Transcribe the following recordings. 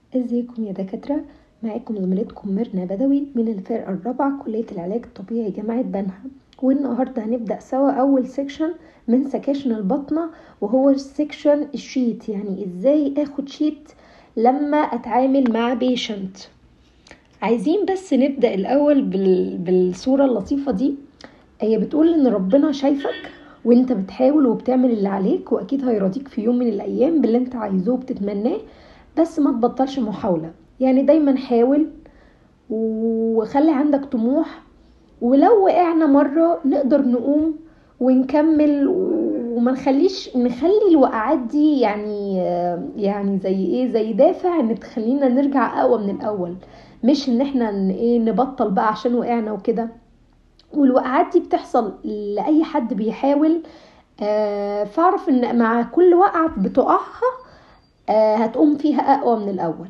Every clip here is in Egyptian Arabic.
ازيكم يا دكاترة معاكم زميلتكم ميرنا بدوي من الفرقة الرابعة كلية العلاج الطبيعي جامعة بنها والنهاردة هنبدأ سوا أول سيكشن من سكاشن البطنة وهو سيكشن الشيت يعني ازاي اخد شيت لما اتعامل مع بيشنت عايزين بس نبدأ الأول بال... بالصورة اللطيفة دي هي بتقول إن ربنا شايفك وانت بتحاول وبتعمل اللي عليك واكيد هيرضيك في يوم من الايام باللي انت عايزاه وبتتمناه بس ما تبطلش محاولة يعني دايما حاول وخلي عندك طموح ولو وقعنا مرة نقدر نقوم ونكمل وما نخليش نخلي الوقعات دي يعني يعني زي ايه زي دافع ان تخلينا نرجع اقوى من الاول مش ان احنا ايه نبطل بقى عشان وقعنا وكده والوقعات دي بتحصل لاي حد بيحاول آه فاعرف ان مع كل وقعه بتقعها آه هتقوم فيها اقوى من الاول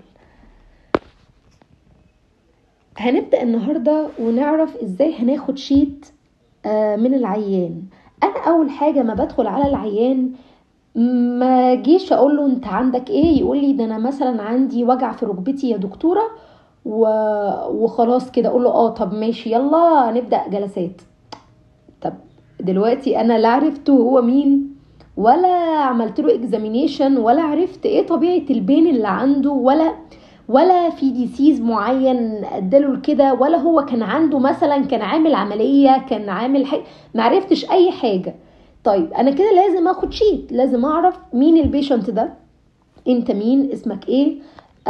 هنبدا النهارده ونعرف ازاي هناخد شيت آه من العيان انا اول حاجه ما بدخل على العيان ما جيش اقول له انت عندك ايه يقول لي ده انا مثلا عندي وجع في ركبتي يا دكتوره و... وخلاص كده اقول له اه طب ماشي يلا نبدا جلسات طب دلوقتي انا لا عرفت هو مين ولا عملت له اكزامينيشن ولا عرفت ايه طبيعه البين اللي عنده ولا ولا في ديسيز معين اداله كده ولا هو كان عنده مثلا كان عامل عمليه كان عامل حاجه ما عرفتش اي حاجه طيب انا كده لازم اخد شيت لازم اعرف مين البيشنت ده انت مين اسمك ايه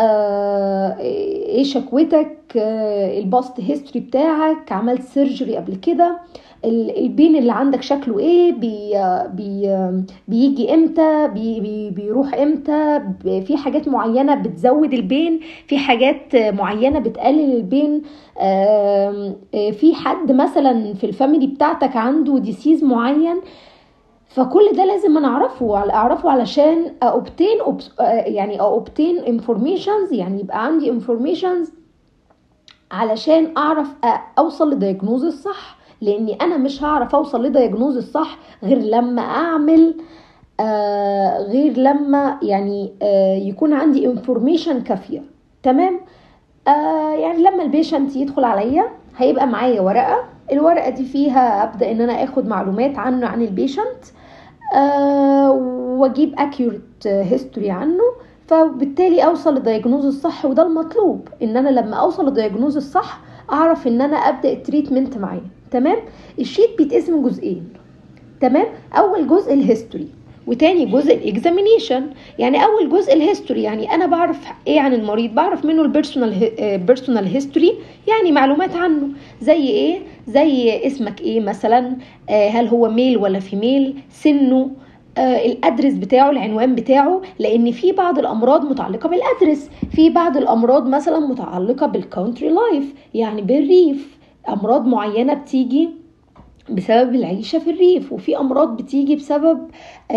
آه ايه شكوتك آه الباست هيستوري بتاعك عملت سيرجري قبل كده البين اللي عندك شكله ايه بي بي بيجي امتى بي بي بيروح امتى في حاجات معينه بتزود البين في حاجات معينه بتقلل البين آه في حد مثلا في الفاميلي بتاعتك عنده ديسيز معين فكل ده لازم انا اعرفه اعرفه علشان اوبتين يعني اوبتين انفورميشنز يعني يبقى عندي انفورميشنز علشان اعرف اوصل لدياجنوز الصح لاني انا مش هعرف اوصل لدياجنوز الصح غير لما اعمل آه غير لما يعني آه يكون عندي انفورميشن كافيه تمام آه يعني لما البيشنت يدخل عليا هيبقى معايا ورقه الورقه دي فيها ابدا ان انا اخد معلومات عنه عن البيشنت آه واجيب اكيوريت هيستوري عنه فبالتالي اوصل للدياجنوز الصح وده المطلوب ان انا لما اوصل للدياجنوز الصح اعرف ان انا ابدا التريتمنت معاه تمام الشيت بيتقسم جزئين تمام اول جزء الهيستوري وتاني جزء الاكزامينيشن يعني اول جزء الهيستوري يعني انا بعرف ايه عن المريض بعرف منه البيرسونال بيرسونال هيستوري يعني معلومات عنه زي ايه زي اسمك ايه مثلا آه هل هو ميل ولا فيميل سنه آه الادرس بتاعه العنوان بتاعه لان في بعض الامراض متعلقه بالادرس في بعض الامراض مثلا متعلقه بالكونتري لايف يعني بالريف امراض معينه بتيجي بسبب العيشة في الريف وفي أمراض بتيجي بسبب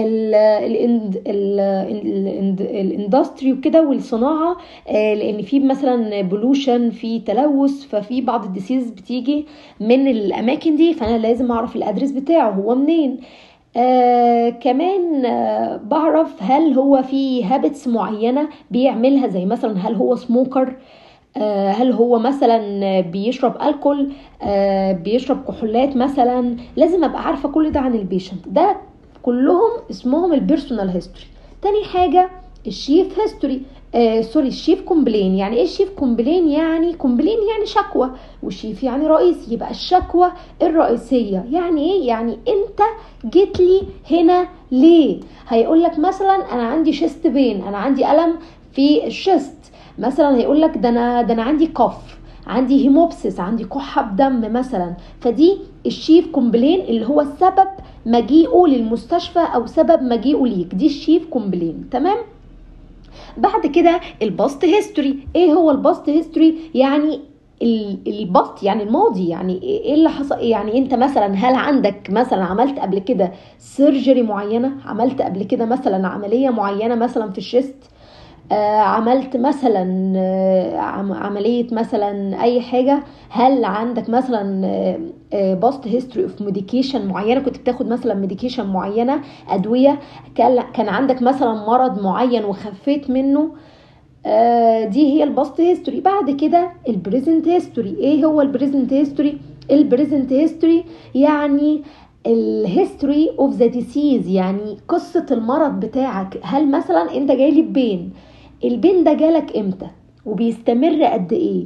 الاندستري وكده والصناعة لأن في مثلا بولوشن في تلوث ففي بعض الديسيز بتيجي من الأماكن دي فأنا لازم أعرف الأدرس بتاعه هو منين آه كمان آه بعرف هل هو في هابتس معينة بيعملها زي مثلا هل هو سموكر آه هل هو مثلا بيشرب الكول آه بيشرب كحولات مثلا لازم ابقى عارفه كل ده عن البيشنت ده كلهم اسمهم البيرسونال هيستوري تاني حاجه الشيف هيستوري آه سوري الشيف كومبلين يعني ايه الشيف كومبلين يعني كومبلين يعني شكوى والشيف يعني رئيس يبقى الشكوى الرئيسيه يعني ايه يعني انت جيت لي هنا ليه هيقول لك مثلا انا عندي شيست بين انا عندي الم في الشيست مثلا هيقول لك ده انا ده انا عندي كف عندي هيموبسيس عندي كحه بدم مثلا فدي الشيف كومبلين اللي هو سبب مجيئه للمستشفى او سبب مجيئه ليك دي الشيف كومبلين تمام بعد كده الباست هيستوري ايه هو الباست هيستوري يعني البسط يعني الماضي يعني ايه اللي حصل يعني انت مثلا هل عندك مثلا عملت قبل كده سيرجري معينه عملت قبل كده مثلا عمليه معينه مثلا في الشيست آه عملت مثلا آه عملية مثلا أي حاجة هل عندك مثلا آه باست هيستوري اوف ميديكيشن معينة كنت بتاخد مثلا ميديكيشن معينة أدوية كان عندك مثلا مرض معين وخفيت منه آه دي هي الباست هيستوري بعد كده البريزنت هيستوري ايه هو البريزنت هيستوري البريزنت هيستوري يعني الهيستوري اوف ذا ديسيز يعني قصه المرض بتاعك هل مثلا انت جاي لي ببين البين ده جالك امتى وبيستمر قد ايه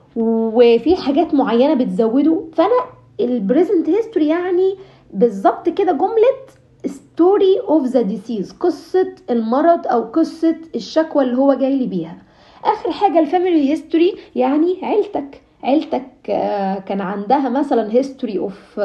وفي حاجات معينه بتزوده فانا البريزنت هيستوري يعني بالظبط كده جمله ستوري اوف ذا ديسيز قصه المرض او قصه الشكوى اللي هو جاي لي بيها اخر حاجه الفاميلي هيستوري يعني عيلتك عيلتك كان عندها مثلا هيستوري اوف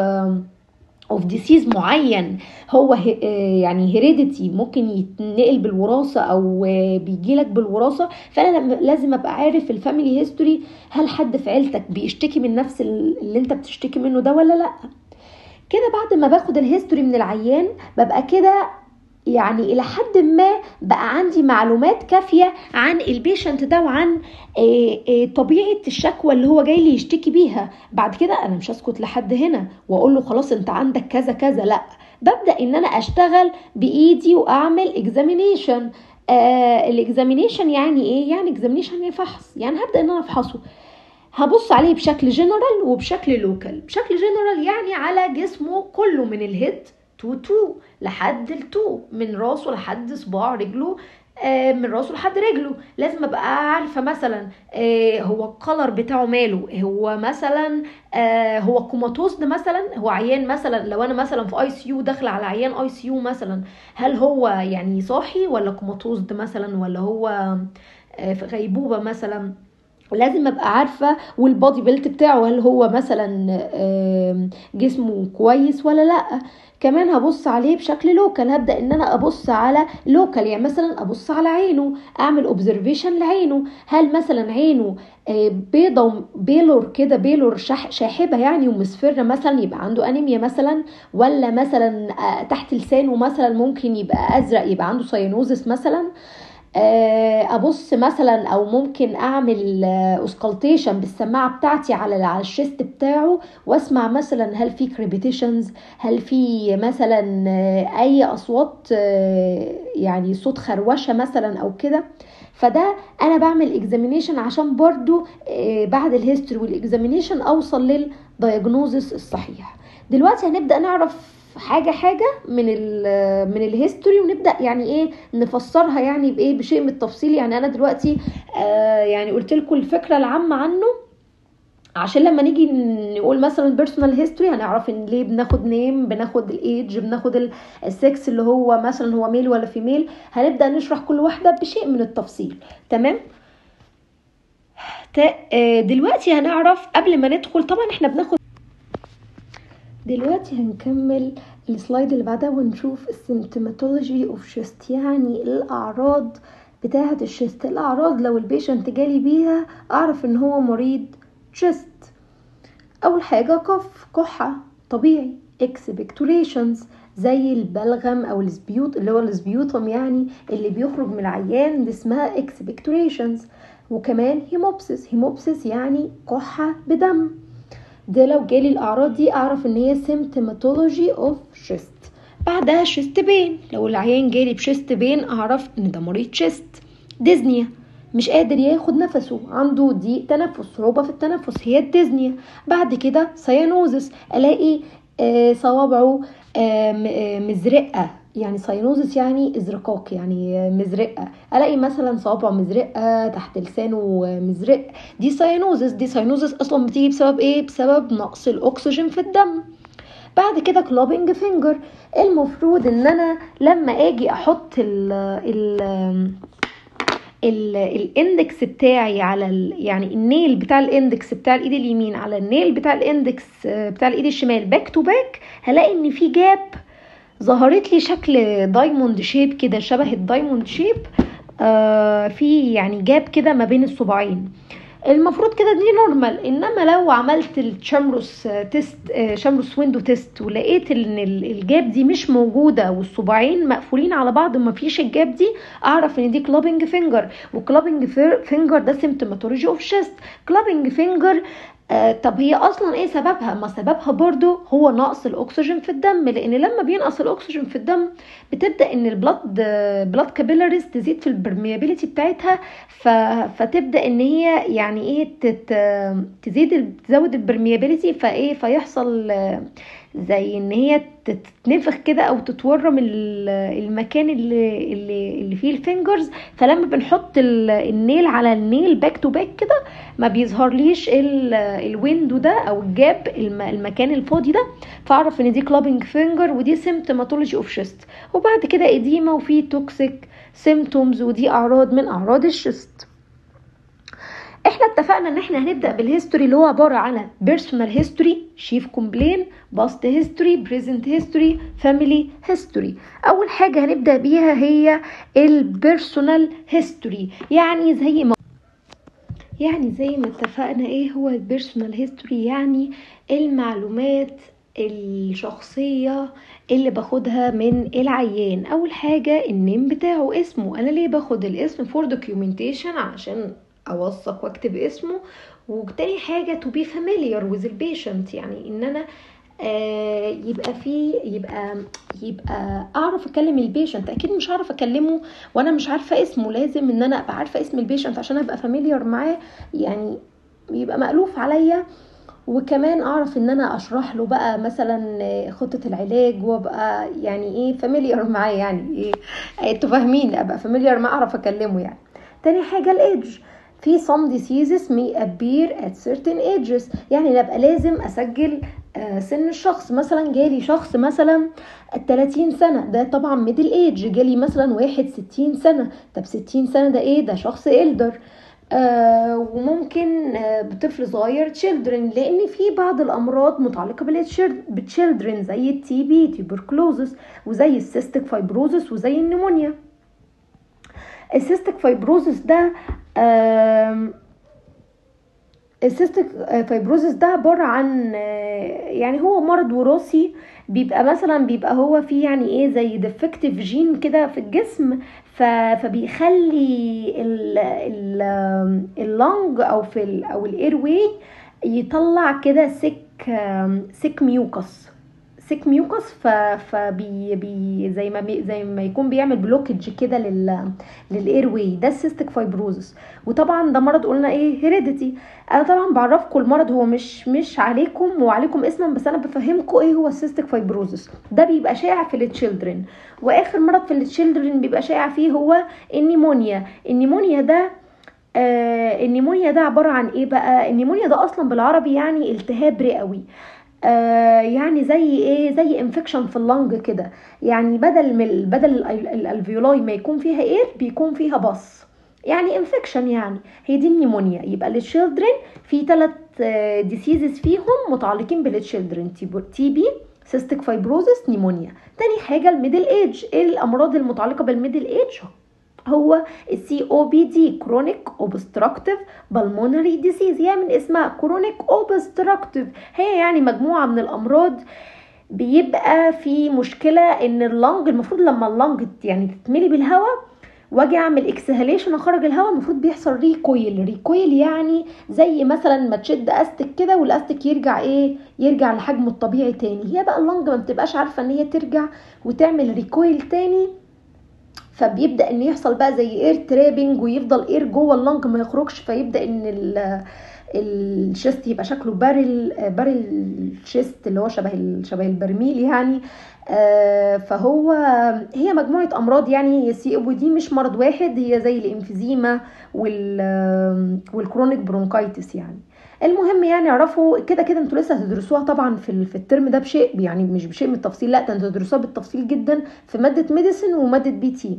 اوف ديسيز معين هو يعني هيريديتي ممكن يتنقل بالوراثه او بيجيلك بالوراثه فانا لازم ابقى عارف الفاميلي هيستوري هل حد في عيلتك بيشتكي من نفس اللي انت بتشتكي منه ده ولا لا كده بعد ما باخد الهيستوري من العيان ببقى كده يعني الى حد ما بقى عندي معلومات كافيه عن البيشنت ده وعن طبيعه الشكوى اللي هو جاي لي يشتكي بيها بعد كده انا مش هسكت لحد هنا واقول له خلاص انت عندك كذا كذا لا ببدا ان انا اشتغل بايدي واعمل اكزامينيشن آه الاكزامينيشن يعني ايه يعني اكزامينيشن يعني فحص يعني هبدا ان انا افحصه هبص عليه بشكل جنرال وبشكل لوكال بشكل جنرال يعني على جسمه كله من الهيد تو تو لحد التو من راسه لحد صباع رجله آه من راسه لحد رجله لازم ابقى عارفه مثلا آه هو الكلر بتاعه ماله هو مثلا آه هو كوماتوز مثلا هو عيان مثلا لو انا مثلا في اي سي يو داخله على عيان اي سي يو مثلا هل هو يعني صاحي ولا كوماتوز مثلا ولا هو في غيبوبه مثلا لازم ابقى عارفه والبادي بيلت بتاعه هل هو مثلا جسمه كويس ولا لا كمان هبص عليه بشكل لوكال هبدا ان انا ابص على لوكال يعني مثلا ابص على عينه اعمل اوبزرفيشن لعينه هل مثلا عينه بيضه بيلور كده بيلور شاحبه يعني ومصفره مثلا يبقى عنده انيميا مثلا ولا مثلا تحت لسانه مثلا ممكن يبقى ازرق يبقى عنده ساينوزس مثلا ابص مثلا او ممكن اعمل اوسكالتيشن بالسماعه بتاعتي على على الشيست بتاعه واسمع مثلا هل في كريبيتيشنز هل في مثلا اي اصوات يعني صوت خروشه مثلا او كده فده انا بعمل اكزامينيشن عشان برضو بعد الهيستوري والاكزامينيشن اوصل للدايجنوزس الصحيح دلوقتي هنبدا نعرف حاجه حاجه من ال من الهيستوري ونبدا يعني ايه نفسرها يعني بايه بشيء من التفصيل يعني انا دلوقتي آه يعني قلت لكم الفكره العامه عنه عشان لما نيجي نقول مثلا البيرسونال هيستوري هنعرف ان ليه بناخد نيم بناخد الايدج بناخد السكس اللي هو مثلا هو ميل ولا فيميل هنبدا نشرح كل واحده بشيء من التفصيل تمام دلوقتي هنعرف قبل ما ندخل طبعا احنا بناخد دلوقتي هنكمل السلايد اللي بعدها ونشوف السيمتوماتولوجي اوف شيست يعني الاعراض بتاعه الشيست الاعراض لو البيشنت جالي بيها اعرف ان هو مريض شيست اول حاجه كف كحه طبيعي اكسبكتوريشنز زي البلغم او السبيوت اللي هو السبيوتوم يعني اللي بيخرج من العيان دي اسمها اكسبكتوريشنز وكمان هيموبسيس هيموبسيس يعني كحه بدم ده لو جالي الاعراض دي اعرف ان هي سيمتوماتولوجي اوف شيست بعدها شيست بين لو العيان جالي بشيست بين اعرف ان ده مريض شيست ديزنيا مش قادر ياخد نفسه عنده ضيق تنفس صعوبه في التنفس هي الديزنيا بعد كده سيانوزس الاقي آه صوابعه آه مزرقه يعني ساينوزس يعني ازرقاق يعني مزرقه الاقي مثلا صوابعه مزرقه تحت لسانه مزرق دي ساينوزس دي ساينوزس اصلا بتيجي بسبب ايه بسبب نقص الاكسجين في الدم بعد كده كلابنج فينجر المفروض ان انا لما اجي احط ال ال الاندكس بتاعي على ال يعني النيل بتاع الاندكس بتاع الايد اليمين على النيل بتاع الاندكس بتاع الايد الشمال باك تو باك هلاقي ان في جاب ظهرت لي شكل دايموند شيب كده شبه الدايموند شيب آه في يعني جاب كده ما بين الصباعين المفروض كده دي نورمال انما لو عملت الشامروس تيست شامروس ويندو تيست ولقيت ان الجاب دي مش موجوده والصباعين مقفولين على بعض وما فيش الجاب دي اعرف ان دي كلابنج فينجر وكلابنج فينجر ده سيمتوماتولوجي اوف شيست كلابنج فينجر آه طب هي اصلا ايه سببها ما سببها برضو هو نقص الاكسجين في الدم لان لما بينقص الاكسجين في الدم بتبدا ان البلاد بلاد كابيلاريز تزيد في البرميابيليتي بتاعتها ف... فتبدا ان هي يعني ايه تت... تزيد تزود البرميابيليتي فايه فيحصل زي ان هي تتنفخ كده او تتورم المكان اللي اللي اللي فيه الفينجرز فلما بنحط النيل على النيل باك تو باك كده ما بيظهرليش الويندو ده او الجاب المكان الفاضي ده فاعرف ان دي كلابنج فينجر ودي سيمتوماتولوجي اوف شيست وبعد كده اديما وفي توكسيك سيمتومز ودي اعراض من اعراض الشيست احنا اتفقنا ان احنا هنبدا بالهيستوري اللي هو عباره عن بيرسونال هيستوري شيف كومبلين باست هيستوري بريزنت هيستوري فاميلي هيستوري اول حاجه هنبدا بيها هي البيرسونال هيستوري يعني زي ما يعني زي ما اتفقنا ايه هو البيرسونال هيستوري يعني المعلومات الشخصية اللي باخدها من العيان اول حاجة النيم بتاعه اسمه انا ليه باخد الاسم فور دوكيومنتيشن عشان اوثق واكتب اسمه وتاني حاجة to be familiar with the patient يعني ان انا آه يبقى في يبقى يبقى اعرف اكلم البيشنت اكيد مش هعرف اكلمه وانا مش عارفه اسمه لازم ان انا ابقى عارفه اسم البيشنت عشان ابقى فاميليار معاه يعني يبقى مألوف عليا وكمان اعرف ان انا اشرح له بقى مثلا خطه العلاج وابقى يعني ايه فاميليار معاه يعني ايه انتوا فاهمين ابقى فاميليار معاه اعرف اكلمه يعني تاني حاجه الايدج في some diseases may appear at certain ages يعني نبقى لازم اسجل سن الشخص مثلا جالي شخص مثلا 30 سنة ده طبعا ميدل ايج جالي مثلا واحد 60 سنة طب 60 سنة ده ايه ده شخص إلدر آه وممكن آه بطفل صغير children لان في بعض الامراض متعلقه بالتشيلدرن زي التي بي تيبركلوزس وزي السيستيك فايبروزس وزي النمونيا السيستيك فايبروزس ده السيستيك فايبروزس ده عبارة عن يعني هو مرض وراثي بيبقى مثلا بيبقى هو فيه يعني ايه زي ديفكتيف جين كده في الجسم فبيخلي اللنج او في ال او الاير واي يطلع كده سك سك ميوكس سيك ميوكس ف فبي بي زي ما بي زي ما يكون بيعمل بلوكج كده لل للاير واي ده السيستيك فايبروزس وطبعا ده مرض قلنا ايه هيريديتي انا طبعا بعرفكم المرض هو مش مش عليكم وعليكم اسما بس انا بفهمكم ايه هو السيستيك فايبروزس ده بيبقى شائع في التشيلدرن واخر مرض في التشيلدرن بيبقى شائع فيه هو النيمونيا النيمونيا ده آه النيمونيا ده عباره عن ايه بقى النيمونيا ده اصلا بالعربي يعني التهاب رئوي آه يعني زي ايه زي انفكشن في اللنج كده يعني بدل من بدل الالفيولاي ما يكون فيها اير بيكون فيها بص يعني انفكشن يعني هي دي النيمونيا يبقى للتشيلدرن في ثلاث ديسيزز فيهم متعلقين بالتشيلدرن تي بي سيستيك فايبروزس نيمونيا تاني حاجه الميدل ايج ايه الامراض المتعلقه بالميدل ايج هو السي او بي دي كرونيك اوبستراكتيف بالمونري ديسيز هي من اسمها كرونيك اوبستراكتيف هي يعني مجموعه من الامراض بيبقى في مشكله ان اللنج المفروض لما اللنج يعني تتملي بالهواء واجي اعمل اكسهاليشن اخرج الهواء المفروض بيحصل ريكويل ريكويل يعني زي مثلا ما تشد استك كده والاستك يرجع ايه يرجع لحجمه الطبيعي تاني هي بقى اللنج ما بتبقاش عارفه ان هي ترجع وتعمل ريكويل تاني فبيبدا ان يحصل بقى زي اير ترابنج ويفضل اير جوه اللنج ما يخرجش فيبدا ان الشيست يبقى شكله بارل بارل شيست اللي هو شبه شبه البرميل يعني آه فهو هي مجموعه امراض يعني هي سي او دي مش مرض واحد هي زي الانفيزيما والكرونيك برونكايتس يعني المهم يعني اعرفوا كده كده انتوا لسه هتدرسوها طبعا في في الترم ده بشيء يعني مش بشيء من التفصيل لا ده انتوا هتدرسوها بالتفصيل جدا في ماده ميديسن وماده بي تي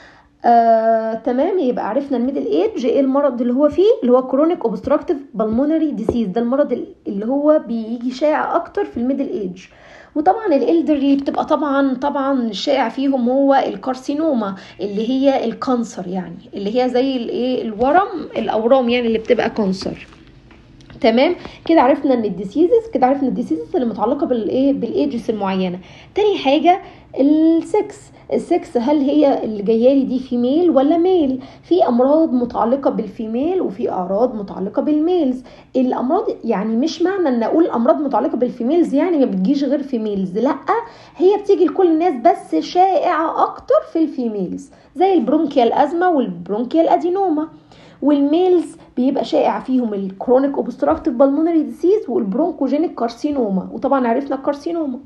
آه، تمام يبقى عرفنا الميدل ايج ايه المرض اللي هو فيه اللي هو كرونيك اوبستراكتيف بالمونري ديسيز ده المرض اللي هو بيجي شائع اكتر في الميدل ايج وطبعا الالدرلي بتبقى طبعا طبعا الشائع فيهم هو الكارسينوما اللي هي الكانسر يعني اللي هي زي الايه الورم الاورام يعني اللي بتبقى كانسر تمام كده عرفنا ان الديسيزز كده عرفنا الديسيزز اللي متعلقه بالايه بالايجز المعينه تاني حاجه السكس السكس هل هي اللي جايه لي دي فيميل ولا ميل في امراض متعلقه بالفيميل وفي اعراض متعلقه بالميلز الامراض يعني مش معنى ان اقول امراض متعلقه بالفيميلز يعني ما بتجيش غير فيميلز لا هي بتيجي لكل الناس بس شائعه اكتر في الفيميلز زي البرونكيال ازمه والبرونكيال ادينوما والميلز بيبقى شائع فيهم الكرونيك اوبستراكتيف بالمونري ديسيز والبرونكوجينيك كارسينوما وطبعا عرفنا الكارسينوما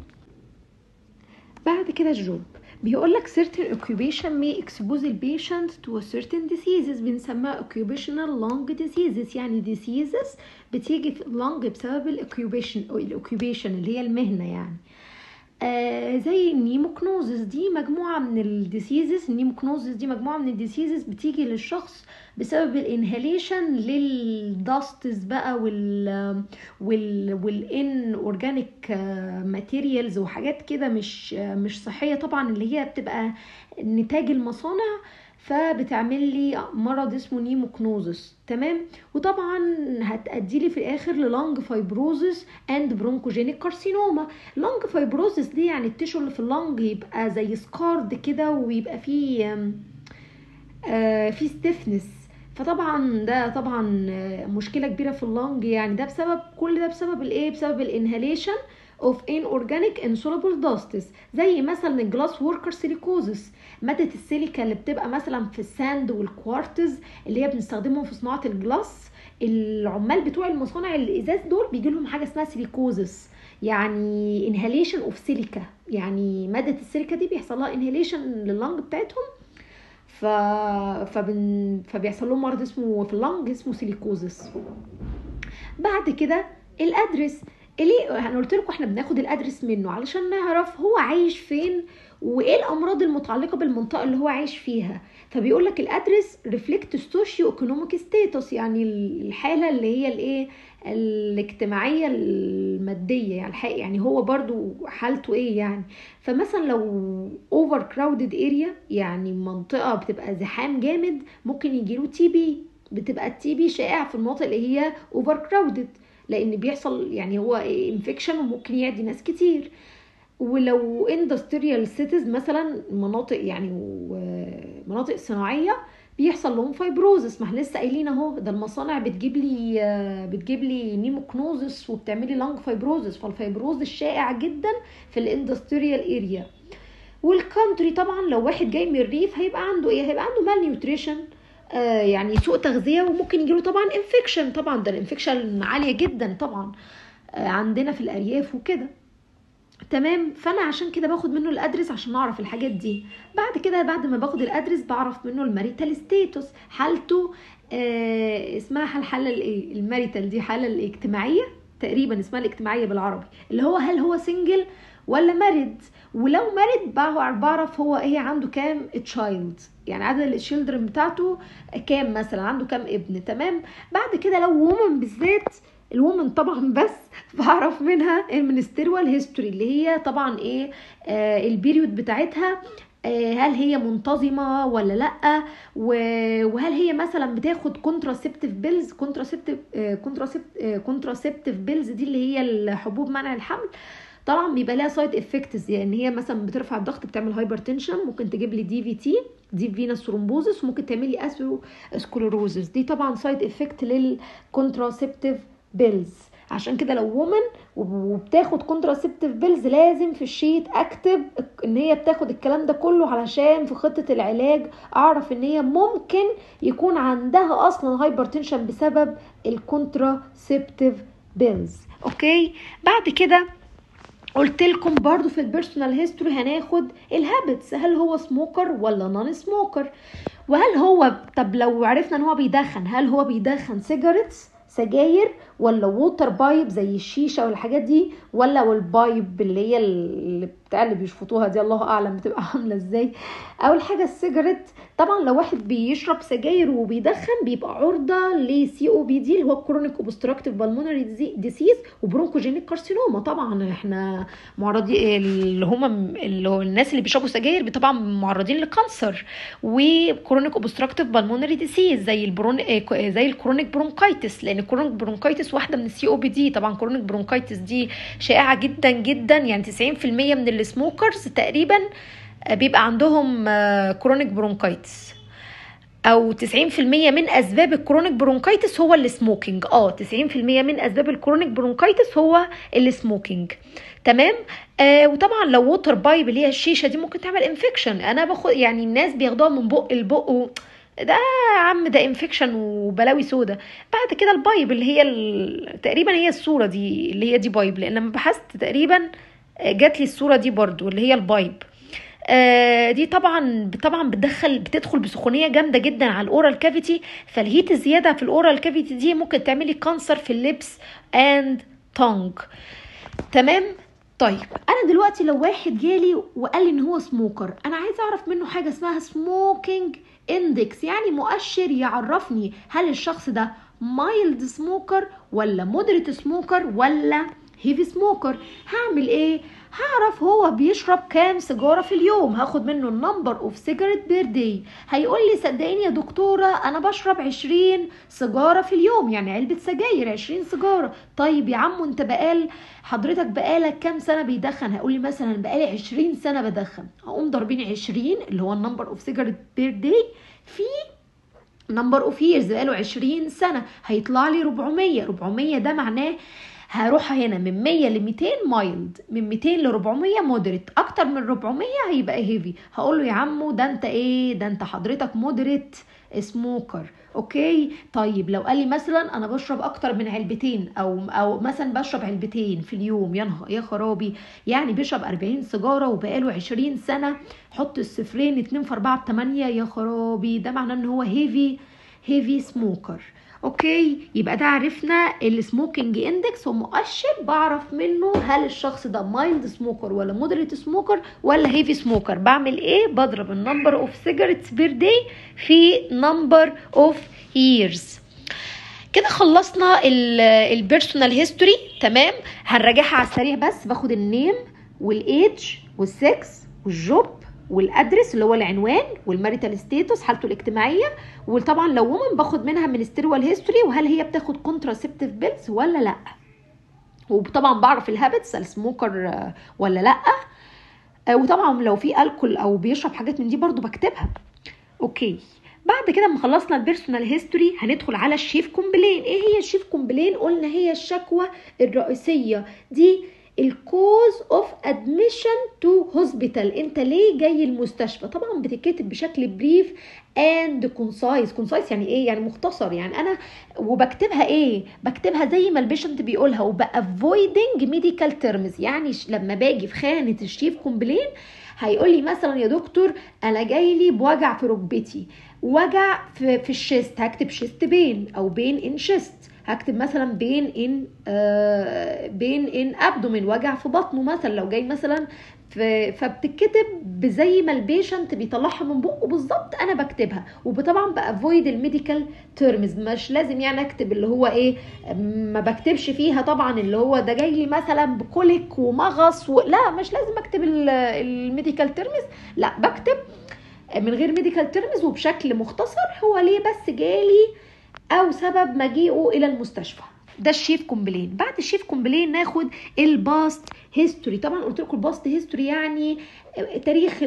بعد كده الجوب بيقول لك certain occupation may expose the patient to a certain diseases بنسميها occupational lung diseases يعني diseases بتيجي في اللنج بسبب الاوكيوبيشن الاوكيوبيشن اللي هي المهنه يعني آه زي النيموكنوزس دي مجموعة من الديسيزز النيموكنوزس دي مجموعة من الديسيزز بتيجي للشخص بسبب الانهاليشن للداستس بقى وال وال والان اورجانيك ماتيريالز وحاجات كده مش مش صحية طبعا اللي هي بتبقى نتاج المصانع فبتعمل لي مرض اسمه نيموكنوزس تمام وطبعا هتأدي لي في الاخر للانج فايبروزس اند برونكوجينيك كارسينوما لانج فايبروزس دي يعني التيشو اللي في اللانج يبقى زي سكارد كده ويبقى فيه آه في ستيفنس فطبعا ده طبعا مشكله كبيره في اللنج يعني ده بسبب كل ده بسبب الايه بسبب الانهاليشن of inorganic insoluble dusts زي مثلا الجلاس وركر سيليكوزس مادة السيليكا اللي بتبقى مثلا في الساند والكوارتز اللي هي بنستخدمهم في صناعة الجلاس العمال بتوع المصانع الازاز دول بيجي لهم حاجه اسمها سيليكوزس يعني انهاليشن اوف سيليكا يعني ماده السيليكا دي بيحصل لها انهاليشن لللنج بتاعتهم ف... فبن... فبيحصل لهم مرض اسمه في اللنج اسمه سيليكوزس بعد كده الادرس ليه انا قلت لكم احنا بناخد الادرس منه علشان نعرف هو عايش فين وايه الامراض المتعلقه بالمنطقه اللي هو عايش فيها فبيقول لك الادرس ريفلكت سوشيو ايكونوميك ستاتس يعني الحاله اللي هي الايه الاجتماعيه الماديه يعني الحقيقة يعني هو برضو حالته ايه يعني فمثلا لو اوفر كراودد اريا يعني منطقه بتبقى زحام جامد ممكن يجيله تي بي بتبقى التي بي شائع في المناطق اللي هي اوفر كراودد لان بيحصل يعني هو انفكشن وممكن يعدي ناس كتير ولو اندستريال سيتيز مثلا مناطق يعني مناطق صناعيه بيحصل لهم فايبروزس ما احنا لسه قايلين اهو ده المصانع بتجيب لي بتجيب لي نيموكنوزس وبتعمل لي لانج فايبروزس فالفايبروزس شائع جدا في الاندستريال اريا والكونتري طبعا لو واحد جاي من الريف هيبقى عنده ايه هيبقى عنده مال نيوتريشن آه يعني سوء تغذيه وممكن يجيله طبعا انفكشن طبعا ده الانفكشن عاليه جدا طبعا آه عندنا في الارياف وكده تمام فانا عشان كده باخد منه الادرس عشان اعرف الحاجات دي بعد كده بعد ما باخد الادرس بعرف منه الماريتال ستيتس حالته آه اسمها الحاله الايه الماريتال دي حاله الاجتماعيه تقريبا اسمها الاجتماعيه بالعربي اللي هو هل هو سنجل ولا مارد ولو مارد بعرف هو ايه عنده كام تشايلد يعني عدد الشيلدرن بتاعته كام مثلا عنده كام ابن تمام بعد كده لو وومن بالذات الومن طبعا بس بعرف منها المنستيروال هيستوري اللي هي طبعا ايه آه البيريود بتاعتها آه هل هي منتظمة ولا لأ وهل هي مثلا بتاخد كونتراسبتيف بيلز كونتراسبتيف كونتراسبتيف بيلز دي اللي هي الحبوب منع الحمل طبعا بيبقى لها سايد افكتس يعني هي مثلا بترفع الضغط بتعمل هايبرتنشن ممكن تجيب لي دي في تي دي فينس ثرومبوزس وممكن تعمل لي اسيرو سكلوروزس دي طبعا سايد افكت للكونتراسبتيف بيلز عشان كده لو وومن وبتاخد كونتراسبتيف بيلز لازم في الشيت اكتب ان هي بتاخد الكلام ده كله علشان في خطه العلاج اعرف ان هي ممكن يكون عندها اصلا هايبرتنشن بسبب الكونتراسبتيف بيلز اوكي بعد كده قلت لكم برضو في البيرسونال هيستوري هناخد الهابتس هل هو سموكر ولا نون سموكر وهل هو طب لو عرفنا ان هو بيدخن هل هو بيدخن سيجارتس سجاير ولا ووتر بايب زي الشيشه والحاجات دي ولا والبايب اللي هي اللي بتاع اللي بيشفطوها دي الله اعلم بتبقى عامله ازاي اول حاجه السيجرت طبعا لو واحد بيشرب سجاير وبيدخن بيبقى عرضه لسي او بي دي اللي هو كرونيك اوبستراكتيف بالمونري ديسيز وبرونكوجينيك كارسينوما طبعا احنا معرضين اللي هم اللي هو الناس اللي بيشربوا سجاير طبعا معرضين لكانسر وكرونيك اوبستراكتيف بالمونري ديسيز زي البرون زي الكرونيك برونكايتس لان الكرونيك برونكايتس واحده من السي او بي دي طبعا كرونيك برونكايتس دي شائعه جدا جدا يعني 90% من السموكرز تقريبا بيبقى عندهم كرونيك برونكايتس او 90% من اسباب الكرونيك برونكايتس هو السموكينج اه 90% من اسباب الكرونيك برونكايتس هو السموكينج تمام آه وطبعا لو ووتر بايب اللي هي الشيشه دي ممكن تعمل انفكشن انا باخد يعني الناس بياخدوها من بق لبق و... ده يا عم ده انفكشن وبلاوي سودا بعد كده البايب اللي هي ال... تقريبا هي الصوره دي اللي هي دي بايب لان لما بحثت تقريبا جات لي الصوره دي برضو اللي هي البايب آه دي طبعا طبعا بتدخل بتدخل بسخونيه جامده جدا على الاورال كافيتي فالهيت الزياده في الاورال كافيتي دي ممكن تعملي كانسر في اللبس اند تونج تمام طيب انا دلوقتي لو واحد جالي وقال لي ان هو سموكر انا عايز اعرف منه حاجه اسمها سموكينج اندكس يعني مؤشر يعرفني هل الشخص ده مايلد سموكر ولا مودريت سموكر ولا هيفي سموكر هعمل ايه هعرف هو بيشرب كام سيجاره في اليوم هاخد منه النمبر اوف سيجارت بير داي هيقول لي صدقيني يا دكتوره انا بشرب 20 سيجاره في اليوم يعني علبه سجاير 20 سيجاره طيب يا عم انت بقال حضرتك بقالك كام سنه بيدخن هقول لي مثلا بقالي 20 سنه بدخن هقوم ضاربين 20 اللي هو النمبر اوف سيجارت بير داي في نمبر اوف ييرز بقاله 20 سنه هيطلع لي 400 400 ده معناه هروح هنا من 100 ل 200 مايلد من 200 ل 400 مودريت اكتر من 400 هيبقى هيفي هقول له يا عمو ده انت ايه ده انت حضرتك مودريت سموكر اوكي طيب لو قال لي مثلا انا بشرب اكتر من علبتين او او مثلا بشرب علبتين في اليوم يا نهار يا خرابي يعني بيشرب 40 سيجاره وبقاله 20 سنه حط الصفرين 2 في 4 ب 8 يا خرابي ده معناه ان هو هيفي هيفي سموكر اوكي يبقى ده عرفنا السموكينج اندكس هو مؤشر بعرف منه هل الشخص ده مايلد سموكر ولا مودريت سموكر ولا هيفي سموكر بعمل ايه بضرب النمبر اوف سيجارتس بير داي في نمبر اوف ييرز كده خلصنا البيرسونال هيستوري تمام هنراجعها على السريع بس باخد النيم والايدج والسكس والجوب والادرس اللي هو العنوان والماريتال ستيتس حالته الاجتماعيه وطبعا لو وومن باخد منها منستيريال هيستوري وهل هي بتاخد كونتراسبتيف بيلز ولا لا وطبعا بعرف الهابتس السموكر ولا لا وطبعا لو في الكول او بيشرب حاجات من دي برضو بكتبها اوكي بعد كده ما خلصنا البيرسونال هيستوري هندخل على الشيف كومبلين ايه هي الشيف كومبلين قلنا هي الشكوى الرئيسيه دي الكوز اوف ادميشن تو هوسبيتال انت ليه جاي المستشفى طبعا بتتكتب بشكل بريف اند كونسايز كونسايز يعني ايه يعني مختصر يعني انا وبكتبها ايه بكتبها زي ما البيشنت بيقولها وبافويدنج ميديكال تيرمز يعني لما باجي في خانه الشيف كومبلين هيقول لي مثلا يا دكتور انا جاي لي بوجع في ركبتي وجع في, في الشيست هكتب شيست بين او بين ان شيست هكتب مثلا بين ان آه بين ان ابدومين وجع في بطنه مثلا لو جاي مثلا فبتتكتب زي ما البيشنت بيطلعها من بقه بالظبط انا بكتبها وطبعا بافويد الميديكال تيرمز مش لازم يعني اكتب اللي هو ايه ما بكتبش فيها طبعا اللي هو ده جاي لي مثلا بكوليك ومغص و... لا مش لازم اكتب الميديكال تيرمز لا بكتب من غير ميديكال تيرمز وبشكل مختصر هو ليه بس جالي او سبب مجيئه الى المستشفى ده الشيف كومبلين بعد الشيف كومبلين ناخد الباست هيستوري طبعا قلت لكم الباست هيستوري يعني تاريخ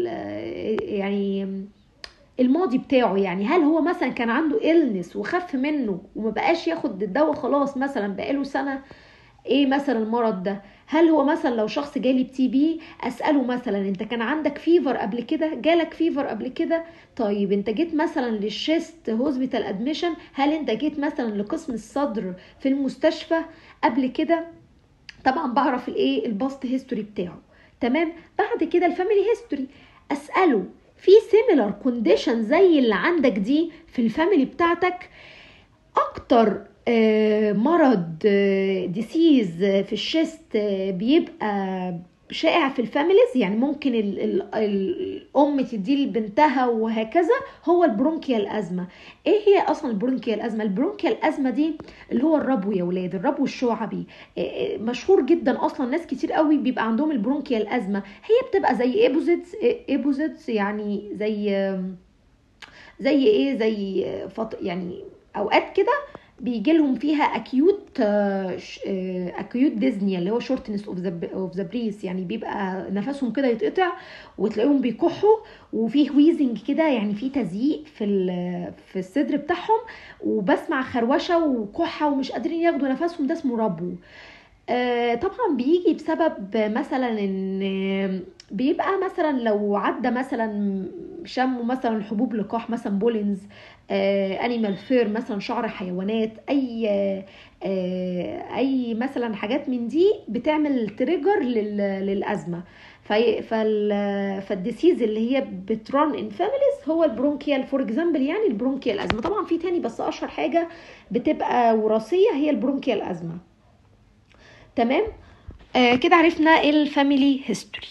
يعني الماضي بتاعه يعني هل هو مثلا كان عنده إلنس وخف منه وما بقاش ياخد الدواء خلاص مثلا بقاله سنه ايه مثلا المرض ده هل هو مثلا لو شخص جالي بتي بي اساله مثلا انت كان عندك فيفر قبل كده جالك فيفر قبل كده طيب انت جيت مثلا للشيست هوسبيتال ادميشن هل انت جيت مثلا لقسم الصدر في المستشفى قبل كده طبعا بعرف الايه الباست هيستوري بتاعه تمام بعد كده الفاميلي هيستوري اساله في سيميلر كونديشن زي اللي عندك دي في الفاميلي بتاعتك اكتر مرض ديسيز في الشيست بيبقى شائع في الفاميليز يعني ممكن ال ال الام تديه لبنتها وهكذا هو البرونكيال ازمه ايه هي اصلا البرونكيال ازمه البرونكيال ازمه دي اللي هو الربو يا ولاد الربو الشعبي إيه إيه مشهور جدا اصلا ناس كتير قوي بيبقى عندهم البرونكيال ازمه هي بتبقى زي ايبوزيتس ايبوزيتس يعني زي زي ايه زي فط يعني اوقات كده بيجي لهم فيها اكيوت اكيوت ديزنيا اللي هو شورتنس اوف ذا اوف ذا بريس يعني بيبقى نفسهم كده يتقطع وتلاقيهم بيكحوا وفي ويزنج كده يعني في تزييق في في الصدر بتاعهم وبسمع خروشه وكحه ومش قادرين ياخدوا نفسهم ده اسمه ربو آه طبعا بيجي بسبب مثلا ان بيبقى مثلا لو عدى مثلا شموا مثلا حبوب لقاح مثلا بولينز انيمال فير مثلا شعر حيوانات اي آه اي مثلا حاجات من دي بتعمل تريجر للازمه فالديسيز اللي هي بتران ان فاميليز هو البرونكيال فور اكزامبل يعني البرونكيال ازمه طبعا في تاني بس اشهر حاجه بتبقى وراثيه هي البرونكيال ازمه تمام آه كده عرفنا الفاميلي هيستوري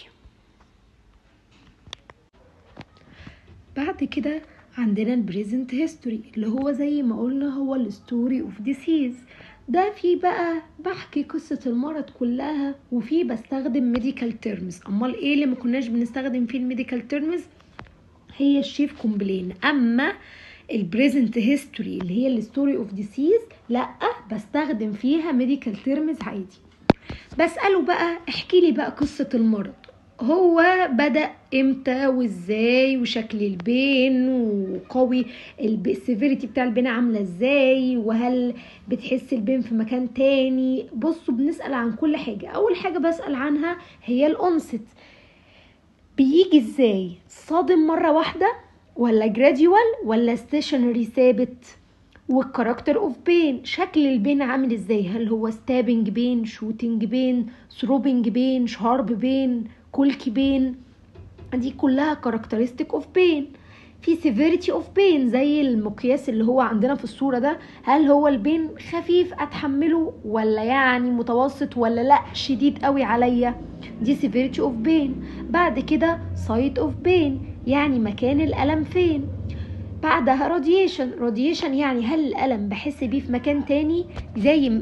بعد كده عندنا البريزنت هيستوري اللي هو زي ما قلنا هو الستوري اوف ديسيز ده في بقى بحكي قصة المرض كلها وفي بستخدم ميديكال تيرمز امال ايه اللي ما كناش بنستخدم فيه الميديكال تيرمز هي الشيف كومبلين اما البريزنت هيستوري اللي هي الستوري اوف ديسيز لا بستخدم فيها ميديكال تيرمز عادي بسأله بقى احكي لي بقى قصة المرض هو بدأ امتى وازاي وشكل البين وقوي السيفيريتي بتاع البين عاملة ازاي وهل بتحس البين في مكان تاني بصوا بنسأل عن كل حاجة اول حاجة بسأل عنها هي الانست بيجي ازاي صادم مرة واحدة ولا جراديوال ولا ستيشنري ثابت والكاركتر اوف بين شكل البين عامل ازاي هل هو ستابنج بين شوتنج بين ثروبنج بين شارب بين كولكي بين دي كلها كاركترستيك اوف بين في سيفيريتي اوف بين زي المقياس اللي هو عندنا في الصوره ده هل هو البين خفيف اتحمله ولا يعني متوسط ولا لا شديد قوي عليا دي سيفيريتي اوف بين بعد كده سايت اوف بين يعني مكان الالم فين بعدها راديشن راديشن يعني هل الالم بحس بيه في مكان تاني زي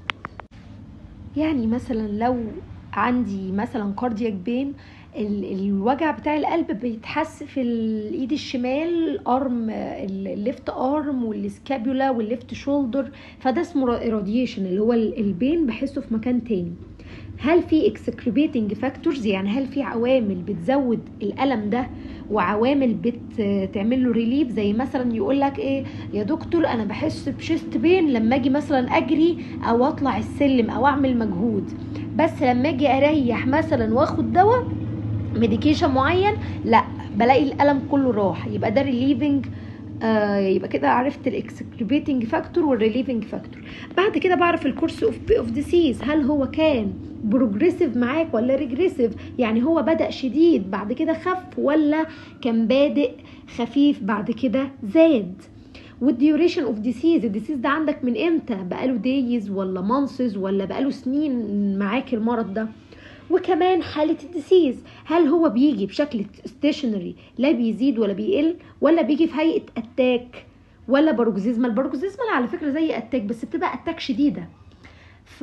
يعني مثلا لو عندي مثلا كاردياك بين الوجع بتاع القلب بيتحس في الايد الشمال ارم الليفت ارم والسكابولا والليفت شولدر فده اسمه راديشن اللي هو البين بحسه في مكان تاني هل في اكسكريبيتنج فاكتورز يعني هل في عوامل بتزود الالم ده وعوامل بتعمل له ريليف زي مثلا يقول لك ايه يا دكتور انا بحس بشيست بين لما اجي مثلا اجري او اطلع السلم او اعمل مجهود بس لما اجي اريح مثلا واخد دواء ميديكيشن معين لا بلاقي الالم كله راح يبقى ده ريليفنج آه يبقى كده عرفت الاكسكريبيتنج فاكتور والريليفنج فاكتور بعد كده بعرف الكورس اوف اوف ديسيز هل هو كان بروجريسيف معاك ولا ريجريسيف يعني هو بدا شديد بعد كده خف ولا كان بادئ خفيف بعد كده زاد والديوريشن اوف ديسيز الديسيز ده عندك من امتى بقاله دايز ولا مانسز ولا بقاله سنين معاك المرض ده وكمان حالة الديسيز هل هو بيجي بشكل ستيشنري لا بيزيد ولا بيقل ولا بيجي في هيئة اتاك ولا باروكزيزمال باروكزيزمال على فكرة زي اتاك بس بتبقى اتاك شديدة ف...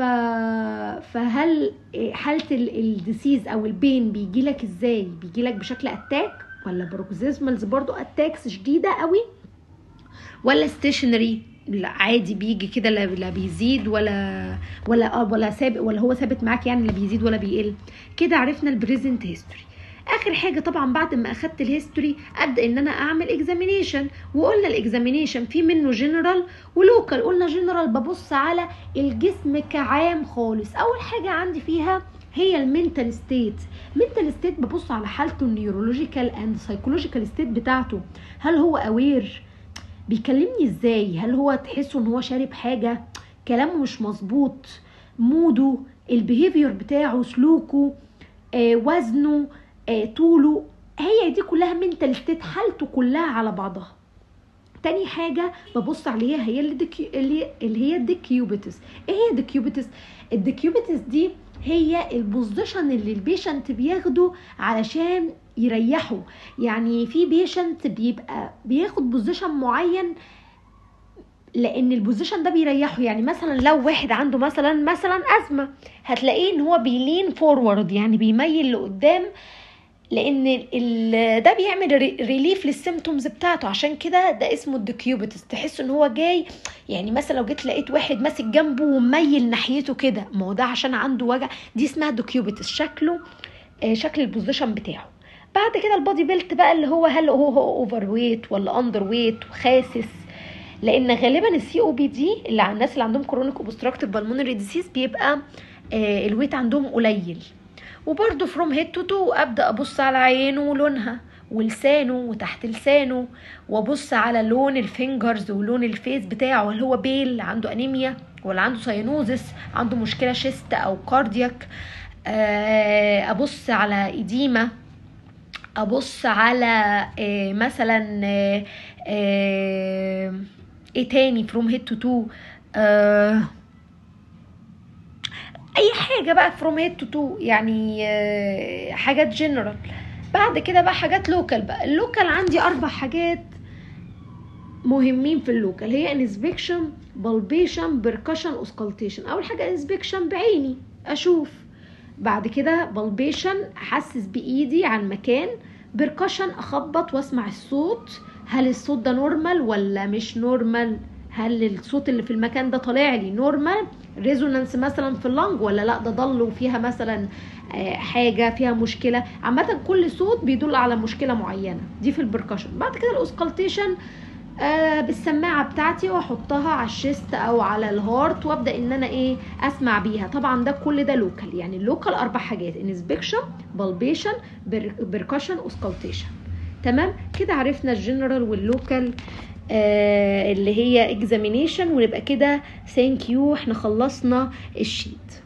فهل حالة الديسيز او البين بيجي لك ازاي بيجي لك بشكل اتاك ولا باروكزيزمالز برضو اتاكس شديدة قوي ولا ستيشنري لا عادي بيجي كده لا, لا بيزيد ولا ولا ولا ثابت ولا هو ثابت معاك يعني لا بيزيد ولا بيقل كده عرفنا البريزنت هيستوري اخر حاجه طبعا بعد ما اخدت الهيستوري ابدا ان انا اعمل اكزامينيشن وقلنا الاكزامينيشن في منه جنرال ولوكال قلنا جنرال ببص على الجسم كعام خالص اول حاجه عندي فيها هي المنتال ستيت منتال ستيت ببص على حالته النيورولوجيكال اند سايكولوجيكال ستيت بتاعته هل هو اوير بيكلمني ازاي هل هو تحسه ان هو شارب حاجه كلامه مش مظبوط موده البيهيفير بتاعه سلوكه آه وزنه آه طوله هي دي كلها منتال ستيت حالته كلها على بعضها تاني حاجة ببص عليها هي اللي, ديكي... اللي... اللي هي الديكيوبيتس ايه هي الديكيوبيتس الديكيوبيتس دي هي البوزيشن اللي البيشنت بياخده علشان يريحه يعني في بيشنت بيبقى بياخد بوزيشن معين لان البوزيشن ده بيريحه يعني مثلا لو واحد عنده مثلا مثلا ازمه هتلاقيه ان هو بيلين فورورد يعني بيميل لقدام لان ال- ده بيعمل ري- ريليف للسيمتومز بتاعته عشان كده ده اسمه الديكيوبيتس تحس ان هو جاي يعني مثلا لو جيت لقيت واحد ماسك جنبه وميل ناحيته كده ما هو ده عشان عنده وجع دي اسمها ديكيوبيتس شكله آه، شكل البوزيشن بتاعه بعد كده البادي بيلت بقى اللي هو هل هو هو اوفر ويت ولا اندر ويت وخاسس لان غالبا السي او بي دي اللي على الناس اللي عندهم كرونيك اوبستراكتيف بالمونري ديسيز بيبقى آه، الويت عندهم قليل وبرده فروم هيد تو تو ابدا ابص على عينه ولونها ولسانه وتحت لسانه وابص على لون الفينجرز ولون الفيس بتاعه هل هو بيل عنده انيميا ولا عنده ساينوزس عنده مشكله شيست او كاردياك آه، ابص على ايديما ابص على آه، مثلا آه، آه، ايه تاني فروم هيد تو تو اي حاجه بقى فروم هيد تو تو يعني آه، حاجات جنرال بعد كده بقى حاجات لوكال بقى اللوكال عندي اربع حاجات مهمين في اللوكال هي انسبكشن بالبيشن بركشن اوسكالتيشن اول حاجه انسبكشن بعيني اشوف بعد كده بالبيشن احسس بايدي عن مكان بركشن اخبط واسمع الصوت هل الصوت ده نورمال ولا مش نورمال هل الصوت اللي في المكان ده طالع لي نورمال ريزونانس مثلا في اللنج ولا لا ده ضل وفيها مثلا آه، حاجه فيها مشكله عامه كل صوت بيدل على مشكله معينه دي في البركشن بعد كده الاوسكالتيشن آه بالسماعه بتاعتي واحطها على الشيست او على الهارت وابدا ان انا ايه اسمع بيها طبعا ده كل ده لوكال يعني اللوكال اربع حاجات انسبكشن بالبيشن بركشن اوسكالتيشن تمام كده عرفنا الجنرال واللوكال آه اللي هي اكزامينيشن ونبقى كده ثانك يو احنا خلصنا الشيت